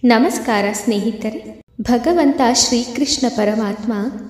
ನಮಸ್ಕಾರ ಸ್ನೇಹಿತರೆ ಭಗವಂತ ಶ್ರೀಕೃಷ್ಣ ಪರಮಾತ್ಮ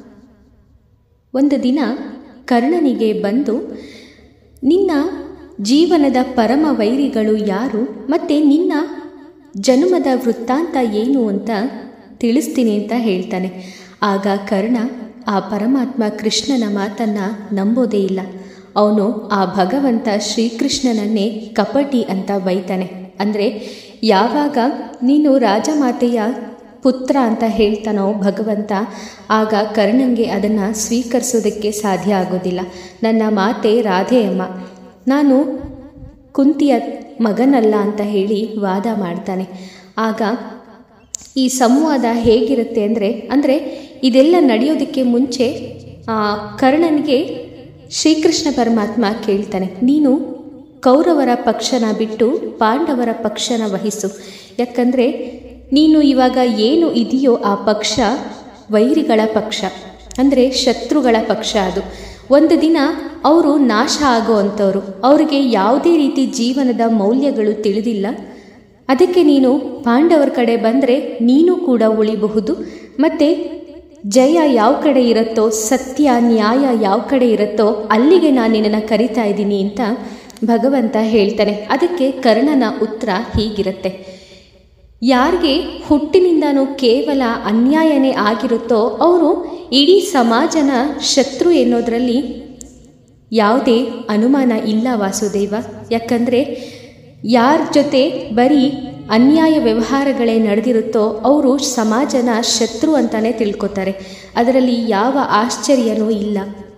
ಒಂದು ದಿನ ಕರ್ಣನಿಗೆ ಬಂದು ನಿನ್ನ ಜೀವನದ ಪರಮ ವೈರಿಗಳು ಯಾರು ಮತ್ತು ನಿನ್ನ ಜನ್ಮದ ವೃತ್ತಾಂತ ಏನು ಅಂತ ತಿಳಿಸ್ತೀನಿ ಅಂತ ಹೇಳ್ತಾನೆ ಆಗ ಕರ್ಣ ಆ ಪರಮಾತ್ಮ ಕೃಷ್ಣನ ಮಾತನ್ನು ನಂಬೋದೇ ಇಲ್ಲ ಅವನು ಆ ಭಗವಂತ ಶ್ರೀಕೃಷ್ಣನನ್ನೇ ಕಪಟಿ ಅಂತ ಬೈತಾನೆ ಅಂದರೆ ಯಾವಾಗ ನೀನು ರಾಜಮಾತೆಯ ಪುತ್ರ ಅಂತ ಹೇಳ್ತಾನೋ ಭಗವಂತ ಆಗ ಕರ್ಣಂಗೆ ಅದನ್ನು ಸ್ವೀಕರಿಸೋದಕ್ಕೆ ಸಾಧ್ಯ ಆಗೋದಿಲ್ಲ ನನ್ನ ಮಾತೆ ರಾಧೆಯಮ್ಮ ನಾನು ಕುಂತಿಯ ಮಗನಲ್ಲ ಅಂತ ಹೇಳಿ ವಾದ ಮಾಡ್ತಾನೆ ಆಗ ಈ ಸಂವಾದ ಹೇಗಿರುತ್ತೆ ಅಂದರೆ ಅಂದರೆ ಇದೆಲ್ಲ ನಡೆಯೋದಕ್ಕೆ ಮುಂಚೆ ಆ ಕರ್ಣನಿಗೆ ಶ್ರೀಕೃಷ್ಣ ಪರಮಾತ್ಮ ಕೇಳ್ತಾನೆ ನೀನು ಕೌರವರ ಪಕ್ಷನ ಬಿಟ್ಟು ಪಾಂಡವರ ಪಕ್ಷನ ವಹಿಸು ಯಾಕಂದರೆ ನೀನು ಇವಾಗ ಏನು ಇದೆಯೋ ಆ ಪಕ್ಷ ವೈರಿಗಳ ಪಕ್ಷ ಅಂದರೆ ಶತ್ರುಗಳ ಪಕ್ಷ ಅದು ಒಂದು ದಿನ ಅವರು ನಾಶ ಆಗೋ ಅಂಥವ್ರು ಅವರಿಗೆ ಯಾವುದೇ ರೀತಿ ಜೀವನದ ಮೌಲ್ಯಗಳು ತಿಳಿದಿಲ್ಲ ಅದಕ್ಕೆ ನೀನು ಪಾಂಡವರ ಕಡೆ ಬಂದರೆ ನೀನು ಕೂಡ ಉಳಿಬಹುದು ಮತ್ತು ಜಯ ಯಾವ ಕಡೆ ಇರುತ್ತೋ ಸತ್ಯ ನ್ಯಾಯ ಯಾವ ಕಡೆ ಇರುತ್ತೋ ಅಲ್ಲಿಗೆ ನಾನು ನಿನ್ನನ್ನು ಕರಿತಾ ಇದ್ದೀನಿ ಅಂತ ಭಗವಂತ ಹೇಳ್ತಾನೆ ಅದಕ್ಕೆ ಕರ್ಣನ ಉತ್ತರ ಹೀಗಿರುತ್ತೆ ಯಾರಿಗೆ ಹುಟ್ಟಿನಿಂದನೂ ಕೇವಲ ಅನ್ಯಾಯನೇ ಆಗಿರುತ್ತೋ ಅವರು ಇಡೀ ಸಮಾಜನ ಶತ್ರು ಎನ್ನೋದರಲ್ಲಿ ಯಾವುದೇ ಅನುಮಾನ ಇಲ್ಲ ವಾಸುದೇವ ಯಾಕಂದರೆ ಯಾರ ಜೊತೆ ಬರೀ ಅನ್ಯಾಯ ವ್ಯವಹಾರಗಳೇ ನಡೆದಿರುತ್ತೋ ಅವರು ಸಮಾಜನ ಶತ್ರು ಅಂತಲೇ ತಿಳ್ಕೊತಾರೆ ಅದರಲ್ಲಿ ಯಾವ ಆಶ್ಚರ್ಯನೂ ಇಲ್ಲ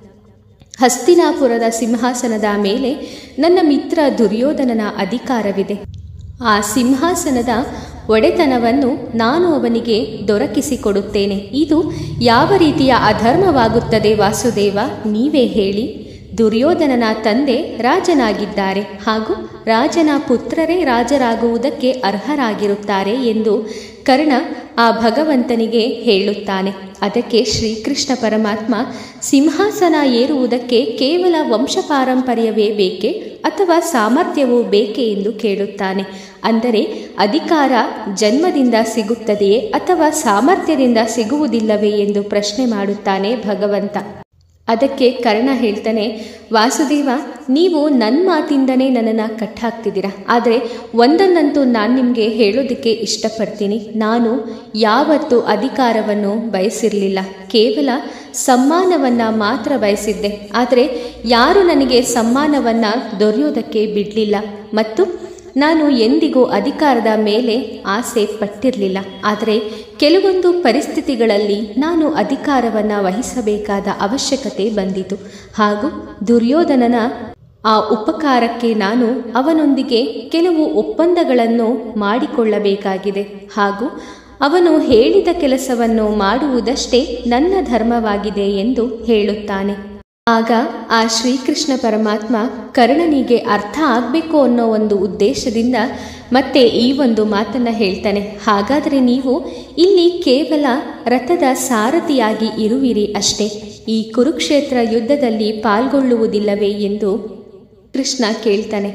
ಹಸ್ತಿನಾಪುರದ ಸಿಂಹಾಸನದ ಮೇಲೆ ನನ್ನ ಮಿತ್ರ ದುರ್ಯೋಧನನ ಅಧಿಕಾರವಿದೆ ಆ ಸಿಂಹಾಸನದ ಒಡೆತನವನ್ನು ನಾನು ಅವನಿಗೆ ದೊರಕಿಸಿಕೊಡುತ್ತೇನೆ ಇದು ಯಾವ ರೀತಿಯ ಅಧರ್ಮವಾಗುತ್ತದೆ ವಾಸುದೇವ ನೀವೇ ಹೇಳಿ ದುರ್ಯೋಧನನ ತಂದೆ ರಾಜನಾಗಿದ್ದಾರೆ ಹಾಗೂ ರಾಜನ ಪುತ್ರರೇ ರಾಜರಾಗುವುದಕ್ಕೆ ಅರ್ಹರಾಗಿರುತ್ತಾರೆ ಎಂದು ಕರ್ಣ ಆ ಭಗವಂತನಿಗೆ ಹೇಳುತ್ತಾನೆ ಅದಕ್ಕೆ ಶ್ರೀಕೃಷ್ಣ ಪರಮಾತ್ಮ ಸಿಂಹಾಸನ ಏರುವುದಕ್ಕೆ ಕೇವಲ ವಂಶ ಪಾರಂಪರ್ಯವೇ ಬೇಕೆ ಅಥವಾ ಸಾಮರ್ಥ್ಯವೂ ಬೇಕೆ ಎಂದು ಕೇಳುತ್ತಾನೆ ಅಂದರೆ ಅಧಿಕಾರ ಜನ್ಮದಿಂದ ಸಿಗುತ್ತದೆಯೇ ಅಥವಾ ಸಾಮರ್ಥ್ಯದಿಂದ ಸಿಗುವುದಿಲ್ಲವೇ ಎಂದು ಪ್ರಶ್ನೆ ಮಾಡುತ್ತಾನೆ ಭಗವಂತ ಅದಕ್ಕೆ ಕರ್ಣ ಹೇಳ್ತಾನೆ ವಾಸುದೇವ ನೀವು ನನ್ನ ಮಾತಿಂದನೇ ನನ್ನನ್ನು ಕಟ್ಟಾಕ್ತಿದ್ದೀರಾ ಆದರೆ ಒಂದನ್ನಂತೂ ನಾನು ನಿಮಗೆ ಹೇಳೋದಕ್ಕೆ ಇಷ್ಟಪಡ್ತೀನಿ ನಾನು ಯಾವತ್ತೂ ಅಧಿಕಾರವನ್ನು ಬಯಸಿರಲಿಲ್ಲ ಕೇವಲ ಸಮ್ಮಾನವನ್ನು ಮಾತ್ರ ಬಯಸಿದ್ದೆ ಆದರೆ ಯಾರು ನನಗೆ ಸಮ್ಮಾನವನ್ನು ದೊರೆಯೋದಕ್ಕೆ ಬಿಡಲಿಲ್ಲ ಮತ್ತು ನಾನು ಎಂದಿಗೂ ಅಧಿಕಾರದ ಮೇಲೆ ಆಸೆ ಪಟ್ಟಿರಲಿಲ್ಲ ಆದರೆ ಕೆಲವೊಂದು ಪರಿಸ್ಥಿತಿಗಳಲ್ಲಿ ನಾನು ಅಧಿಕಾರವನ್ನು ವಹಿಸಬೇಕಾದ ಅವಶ್ಯಕತೆ ಬಂದಿತು ಹಾಗೂ ದುರ್ಯೋಧನನ ಆ ಉಪಕಾರಕ್ಕೆ ನಾನು ಅವನೊಂದಿಗೆ ಕೆಲವು ಒಪ್ಪಂದಗಳನ್ನು ಮಾಡಿಕೊಳ್ಳಬೇಕಾಗಿದೆ ಹಾಗೂ ಅವನು ಹೇಳಿದ ಕೆಲಸವನ್ನು ಮಾಡುವುದಷ್ಟೇ ನನ್ನ ಧರ್ಮವಾಗಿದೆ ಎಂದು ಹೇಳುತ್ತಾನೆ ಆಗ ಆ ಶ್ರೀಕೃಷ್ಣ ಪರಮಾತ್ಮ ಕರ್ಣನಿಗೆ ಅರ್ಥ ಆಗಬೇಕು ಅನ್ನೋ ಒಂದು ಉದ್ದೇಶದಿಂದ ಮತ್ತೆ ಈ ಒಂದು ಮಾತನ್ನು ಹೇಳ್ತಾನೆ ಹಾಗಾದರೆ ನೀವು ಇಲ್ಲಿ ಕೇವಲ ರಥದ ಸಾರಥಿಯಾಗಿ ಇರುವಿರಿ ಅಷ್ಟೇ ಈ ಕುರುಕ್ಷೇತ್ರ ಯುದ್ಧದಲ್ಲಿ ಪಾಲ್ಗೊಳ್ಳುವುದಿಲ್ಲವೇ ಎಂದು ಕೃಷ್ಣ ಕೇಳ್ತಾನೆ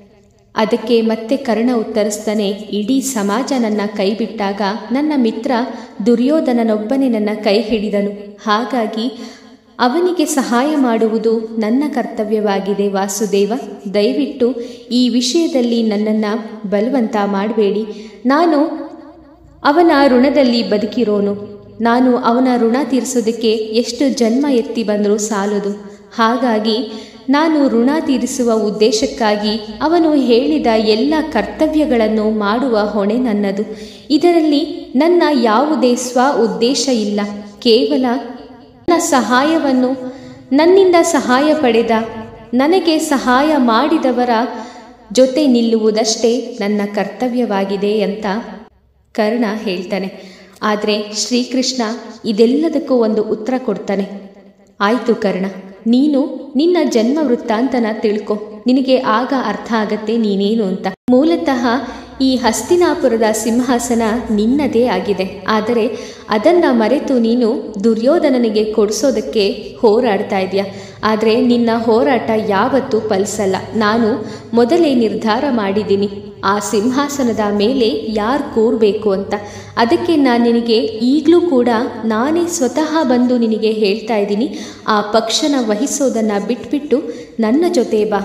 ಅದಕ್ಕೆ ಮತ್ತೆ ಕರ್ಣ ಉತ್ತರಿಸ್ತಾನೆ ಇಡೀ ಸಮಾಜ ನನ್ನ ಕೈ ಬಿಟ್ಟಾಗ ನನ್ನ ಮಿತ್ರ ದುರ್ಯೋಧನನೊಬ್ಬನೇ ನನ್ನ ಕೈ ಹಿಡಿದನು ಹಾಗಾಗಿ ಅವನಿಗೆ ಸಹಾಯ ಮಾಡುವುದು ನನ್ನ ಕರ್ತವ್ಯವಾಗಿದೆ ವಾಸುದೇವ ದಯವಿಟ್ಟು ಈ ವಿಷಯದಲ್ಲಿ ನನ್ನನ್ನು ಬಲವಂತ ಮಾಡಬೇಡಿ ನಾನು ಅವನ ಋಣದಲ್ಲಿ ಬದುಕಿರೋನು ನಾನು ಅವನ ಋಣ ತೀರಿಸೋದಕ್ಕೆ ಎಷ್ಟು ಜನ್ಮ ಎತ್ತಿ ಬಂದರೂ ಸಾಲದು ಹಾಗಾಗಿ ನಾನು ಋಣ ತೀರಿಸುವ ಉದ್ದೇಶಕ್ಕಾಗಿ ಅವನು ಹೇಳಿದ ಎಲ್ಲ ಕರ್ತವ್ಯಗಳನ್ನು ಮಾಡುವ ಹೊಣೆ ನನ್ನದು ಇದರಲ್ಲಿ ನನ್ನ ಯಾವುದೇ ಸ್ವ ಉದ್ದೇಶ ಇಲ್ಲ ಕೇವಲ ನನ್ನ ಸಹಾಯವನ್ನು ನನ್ನಿಂದ ಸಹಾಯ ಪಡೆದ ನನಗೆ ಸಹಾಯ ಮಾಡಿದವರ ಜೊತೆ ನಿಲ್ಲುವುದಷ್ಟೇ ನನ್ನ ಕರ್ತವ್ಯವಾಗಿದೆ ಅಂತ ಕರ್ಣ ಹೇಳ್ತಾನೆ ಆದರೆ ಶ್ರೀಕೃಷ್ಣ ಇದೆಲ್ಲದಕ್ಕೂ ಒಂದು ಉತ್ತರ ಕೊಡ್ತಾನೆ ಆಯಿತು ಕರ್ಣ ನೀನು ನಿನ್ನ ಜನ್ಮ ವೃತ್ತಾಂತನ ತಿಳ್ಕೊ ನಿನಗೆ ಆಗ ಅರ್ಥ ಆಗತ್ತೆ ನೀನೇನು ಅಂತ ಮೂಲತಃ ಈ ಹಸ್ತಿನಾಪುರದ ಸಿಂಹಾಸನ ನಿನ್ನದೇ ಆಗಿದೆ ಆದರೆ ಅದನ್ನು ಮರೆತು ನೀನು ದುರ್ಯೋಧನನಿಗೆ ಕೊಡಿಸೋದಕ್ಕೆ ಹೋರಾಡ್ತಾ ಇದೆಯಾ ಆದರೆ ನಿನ್ನ ಹೋರಾಟ ಯಾವತ್ತೂ ಫಲಿಸಲ್ಲ ನಾನು ಮೊದಲೇ ನಿರ್ಧಾರ ಮಾಡಿದ್ದೀನಿ ಆ ಸಿಂಹಾಸನದ ಮೇಲೆ ಯಾರು ಕೂರಬೇಕು ಅಂತ ಅದಕ್ಕೆ ನಾನು ನಿನಗೆ ಈಗಲೂ ಕೂಡ ನಾನೇ ಸ್ವತಃ ಬಂದು ನಿನಗೆ ಹೇಳ್ತಾ ಇದ್ದೀನಿ ಆ ಪಕ್ಷನ ವಹಿಸೋದನ್ನು ಬಿಟ್ಬಿಟ್ಟು ನನ್ನ ಜೊತೆ ಬಾ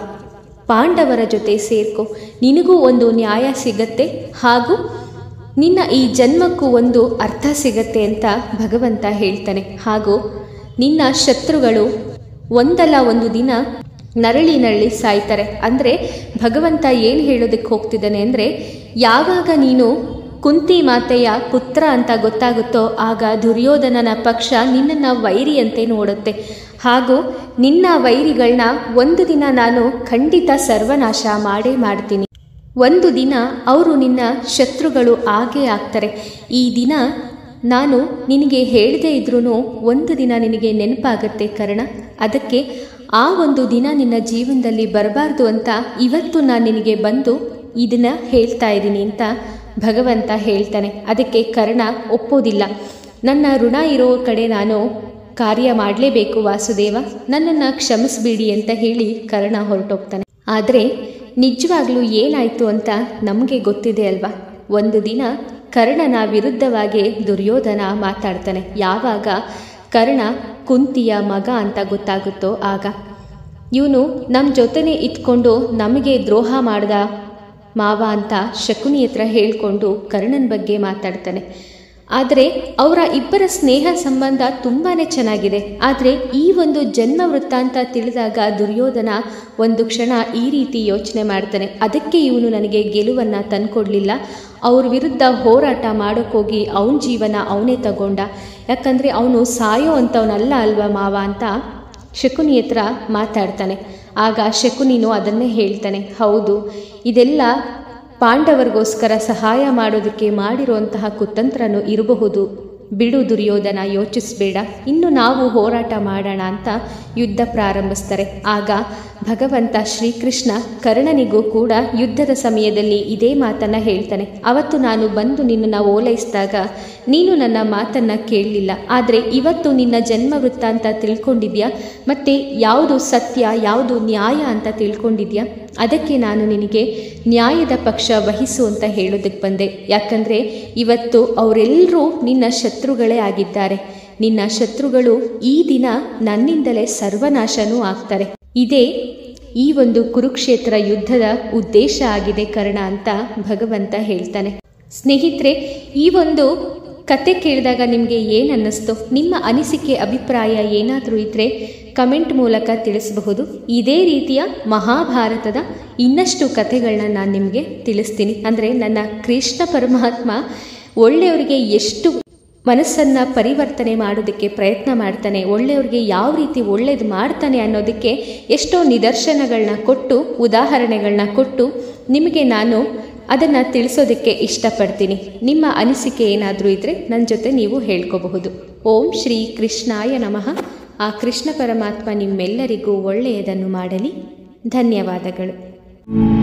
ಪಾಂಡವರ ಜೊತೆ ಸೇರ್ಕೊ ನಿನಗೂ ಒಂದು ನ್ಯಾಯ ಸಿಗತ್ತೆ ಹಾಗೂ ನಿನ್ನ ಈ ಜನ್ಮಕ್ಕೂ ಒಂದು ಅರ್ಥ ಸಿಗತ್ತೆ ಅಂತ ಭಗವಂತ ಹೇಳ್ತಾನೆ ಹಾಗೂ ನಿನ್ನ ಶತ್ರುಗಳು ಒಂದಲ್ಲ ಒಂದು ದಿನ ನರಳಿ ನರಳಿ ಸಾಯ್ತಾರೆ ಅಂದರೆ ಭಗವಂತ ಏನು ಹೇಳೋದಕ್ಕೆ ಹೋಗ್ತಿದ್ದಾನೆ ಅಂದರೆ ಯಾವಾಗ ನೀನು ಕುಂತಿ ಮಾತೆಯ ಪುತ್ರ ಅಂತ ಗೊತ್ತಾಗುತ್ತೋ ಆಗ ದುರ್ಯೋಧನನ ಪಕ್ಷ ನಿನ್ನನ್ನು ವೈರಿಯಂತೆ ನೋಡುತ್ತೆ ಹಾಗೂ ನಿನ್ನ ವೈರಿಗಳನ್ನ ಒಂದು ದಿನ ನಾನು ಖಂಡಿತ ಸರ್ವನಾಶ ಮಾಡೇ ಮಾಡ್ತೀನಿ ಒಂದು ದಿನ ಅವರು ನಿನ್ನ ಶತ್ರುಗಳು ಆಗೇ ಆಗ್ತಾರೆ ಈ ದಿನ ನಾನು ನಿನಗೆ ಹೇಳದೇ ಇದ್ರೂ ಒಂದು ದಿನ ನಿನಗೆ ನೆನಪಾಗತ್ತೆ ಕರ್ಣ ಅದಕ್ಕೆ ಆ ಒಂದು ದಿನ ನಿನ್ನ ಜೀವನದಲ್ಲಿ ಬರಬಾರ್ದು ಅಂತ ಇವತ್ತು ನಾನು ನಿನಗೆ ಬಂದು ಇದನ್ನ ಹೇಳ್ತಾ ಇದ್ದೀನಿ ಅಂತ ಭಗವಂತ ಹೇಳ್ತಾನೆ ಅದಕ್ಕೆ ಕರ್ಣ ಒಪ್ಪೋದಿಲ್ಲ ನನ್ನ ಋಣ ಇರೋ ಕಡೆ ನಾನು ಕಾರ್ಯ ಮಾಡಲೇಬೇಕು ವಾಸುದೇವ ನನ್ನನ್ನು ಕ್ಷಮಿಸ್ಬಿಡಿ ಅಂತ ಹೇಳಿ ಕರ್ಣ ಹೊರಟೋಗ್ತಾನೆ ಆದರೆ ನಿಜವಾಗ್ಲೂ ಏನಾಯಿತು ಅಂತ ನಮಗೆ ಗೊತ್ತಿದೆ ಅಲ್ವಾ ಒಂದು ದಿನ ಕರ್ಣನ ವಿರುದ್ಧವಾಗಿ ದುರ್ಯೋಧನ ಮಾತಾಡ್ತಾನೆ ಯಾವಾಗ ಕರ್ಣ ಕುಂತಿಯ ಮಗ ಅಂತ ಗೊತ್ತಾಗುತ್ತೋ ಆಗ ಇವನು ನಮ್ಮ ಜೊತೆನೇ ಇದ್ಕೊಂಡು ನಮಗೆ ದ್ರೋಹ ಮಾಡ್ದ ಮಾವ ಅಂತ ಶಕುನಿ ಹತ್ರ ಹೇಳಿಕೊಂಡು ಕರ್ಣನ ಬಗ್ಗೆ ಮಾತಾಡ್ತಾನೆ ಆದರೆ ಅವರ ಇಬ್ಬರ ಸ್ನೇಹ ಸಂಬಂಧ ತುಂಬಾ ಚೆನ್ನಾಗಿದೆ ಆದರೆ ಈ ಒಂದು ಜನ್ಮ ವೃತ್ತಾಂತ ತಿಳಿದಾಗ ದುರ್ಯೋಧನ ಒಂದು ಕ್ಷಣ ಈ ರೀತಿ ಯೋಚನೆ ಮಾಡ್ತಾನೆ ಅದಕ್ಕೆ ಇವನು ನನಗೆ ಗೆಲುವನ್ನು ತಂದ್ಕೊಡ್ಲಿಲ್ಲ ಅವ್ರ ವಿರುದ್ಧ ಹೋರಾಟ ಮಾಡೋಕ್ಕೋಗಿ ಅವನ ಜೀವನ ಅವನೇ ತಗೊಂಡ ಯಾಕಂದರೆ ಅವನು ಸಾಯೋ ಅಂಥವನಲ್ಲ ಅಲ್ವಾ ಮಾವ ಅಂತ ಶಕುನಿ ಹತ್ರ ಮಾತಾಡ್ತಾನೆ ಆಗ ಶಕುನಿನೂ ಅದನ್ನೇ ಹೇಳ್ತಾನೆ ಹೌದು ಇದೆಲ್ಲ ಪಾಂಡವರಿಗೋಸ್ಕರ ಸಹಾಯ ಮಾಡೋದಕ್ಕೆ ಮಾಡಿರುವಂತಹ ಕುತಂತ್ರನು ಇರಬಹುದು ಬಿಡು ದುರ್ಯೋಧನ ಯೋಚಿಸಬೇಡ ಇನ್ನು ನಾವು ಹೋರಾಟ ಮಾಡೋಣ ಅಂತ ಯುದ್ಧ ಪ್ರಾರಂಭಿಸ್ತಾರೆ ಆಗ ಭಗವಂತ ಶ್ರೀಕೃಷ್ಣ ಕರ್ಣನಿಗೂ ಕೂಡ ಯುದ್ಧದ ಸಮಯದಲ್ಲಿ ಇದೇ ಮಾತನ್ನು ಹೇಳ್ತಾನೆ ಅವತ್ತು ನಾನು ಬಂದು ನಿನ್ನನ್ನು ಓಲೈಸಿದಾಗ ನೀನು ನನ್ನ ಮಾತನ್ನು ಕೇಳಲಿಲ್ಲ ಆದರೆ ಇವತ್ತು ನಿನ್ನ ಜನ್ಮ ವೃತ್ತಾಂತ ತಿಳ್ಕೊಂಡಿದ್ಯಾ ಮತ್ತು ಯಾವುದು ಸತ್ಯ ಯಾವುದು ನ್ಯಾಯ ಅಂತ ತಿಳ್ಕೊಂಡಿದ್ಯಾ ಅದಕ್ಕೆ ನಾನು ನಿನಗೆ ನ್ಯಾಯದ ಪಕ್ಷ ವಹಿಸು ಅಂತ ಹೇಳೋದಕ್ಕೆ ಬಂದೆ ಯಾಕಂದರೆ ಇವತ್ತು ಅವರೆಲ್ಲರೂ ನಿನ್ನ ಶತ್ರುಗಳೇ ಆಗಿದ್ದಾರೆ ನಿನ್ನ ಶತ್ರುಗಳು ಈ ದಿನ ನನ್ನಿಂದಲೇ ಸರ್ವನಾಶನೂ ಆಗ್ತಾರೆ ಇದೇ ಈ ಒಂದು ಕುರುಕ್ಷೇತ್ರ ಯುದ್ಧದ ಉದ್ದೇಶ ಆಗಿದೆ ಕರ್ಣ ಅಂತ ಭಗವಂತ ಹೇಳ್ತಾನೆ ಸ್ನೇಹಿತರೆ ಈ ಒಂದು ಕತೆ ಕೇಳಿದಾಗ ನಿಮಗೆ ಏನು ಅನ್ನಿಸ್ತು ನಿಮ್ಮ ಅನಿಸಿಕೆ ಅಭಿಪ್ರಾಯ ಏನಾದರೂ ಇದ್ದರೆ ಕಮೆಂಟ್ ಮೂಲಕ ತಿಳಿಸಬಹುದು ಇದೇ ರೀತಿಯ ಮಹಾಭಾರತದ ಇನ್ನಷ್ಟು ಕಥೆಗಳನ್ನ ನಾನು ನಿಮಗೆ ತಿಳಿಸ್ತೀನಿ ಅಂದರೆ ನನ್ನ ಕೃಷ್ಣ ಪರಮಾತ್ಮ ಒಳ್ಳೆಯವರಿಗೆ ಎಷ್ಟು ಮನಸ್ಸನ್ನು ಪರಿವರ್ತನೆ ಮಾಡೋದಕ್ಕೆ ಪ್ರಯತ್ನ ಮಾಡ್ತಾನೆ ಒಳ್ಳೆಯವ್ರಿಗೆ ಯಾವ ರೀತಿ ಒಳ್ಳೇದು ಮಾಡ್ತಾನೆ ಅನ್ನೋದಕ್ಕೆ ಎಷ್ಟೋ ನಿದರ್ಶನಗಳನ್ನ ಕೊಟ್ಟು ಉದಾಹರಣೆಗಳನ್ನ ಕೊಟ್ಟು ನಿಮಗೆ ನಾನು ಅದನ್ನು ತಿಳಿಸೋದಕ್ಕೆ ಇಷ್ಟಪಡ್ತೀನಿ ನಿಮ್ಮ ಅನಿಸಿಕೆ ಏನಾದರೂ ಇದ್ದರೆ ನನ್ನ ಜೊತೆ ನೀವು ಹೇಳ್ಕೋಬಹುದು ಓಂ ಶ್ರೀ ಕೃಷ್ಣಾಯ ನಮಃ ಆ ಕೃಷ್ಣ ಪರಮಾತ್ಮ ನಿಮ್ಮೆಲ್ಲರಿಗೂ ಒಳ್ಳೆಯದನ್ನು ಮಾಡಲಿ ಧನ್ಯವಾದಗಳು